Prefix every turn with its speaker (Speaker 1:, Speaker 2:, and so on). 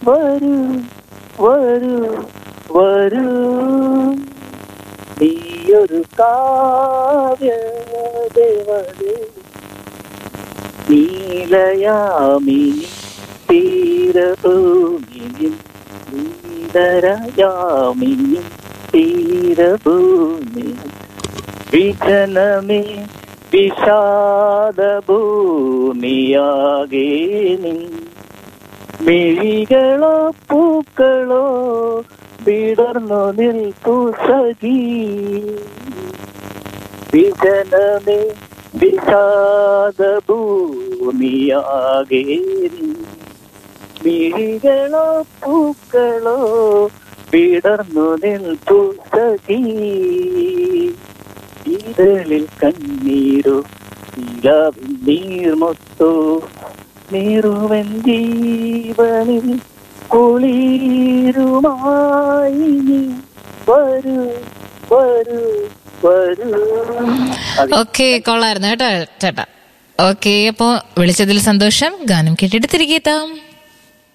Speaker 1: വരൂ വരൂ വരൂ നീയൊരു കാവ്യ ദേവതേ നീലയാമിനി തീരഭൂമിനി നീലരയാമിനി തീരഭൂമി വിജനമേ വിഷാദഭൂമിയാകെ നിൻ മിഴികളോ പൂക്കളോ വിടർന്നു നിൽക്കൂ സഖി വിജനമേ വിഷാദഭൂമിയാകെ നിൻ മിഴികളോ പൂക്കളോ വിടർന്നു നിൽക്കൂ സഖി ഇതളിൽ കണ്ണീരോ ഇലാവിൽ നീർമൊത്തോ നീറുവൻ ജീവനിൽ കുളിരുമായി നീ വരൂ വരൂ വരൂ അതെ.
Speaker 2: ഓക്കെ കൊള്ളായിരുന്നു കേട്ടോ ചേട്ടാ ഓക്കെ അപ്പോ വിളിച്ചതിൽ സന്തോഷം ഗാനം കേട്ടിട്ട് തിരികെ എത്താം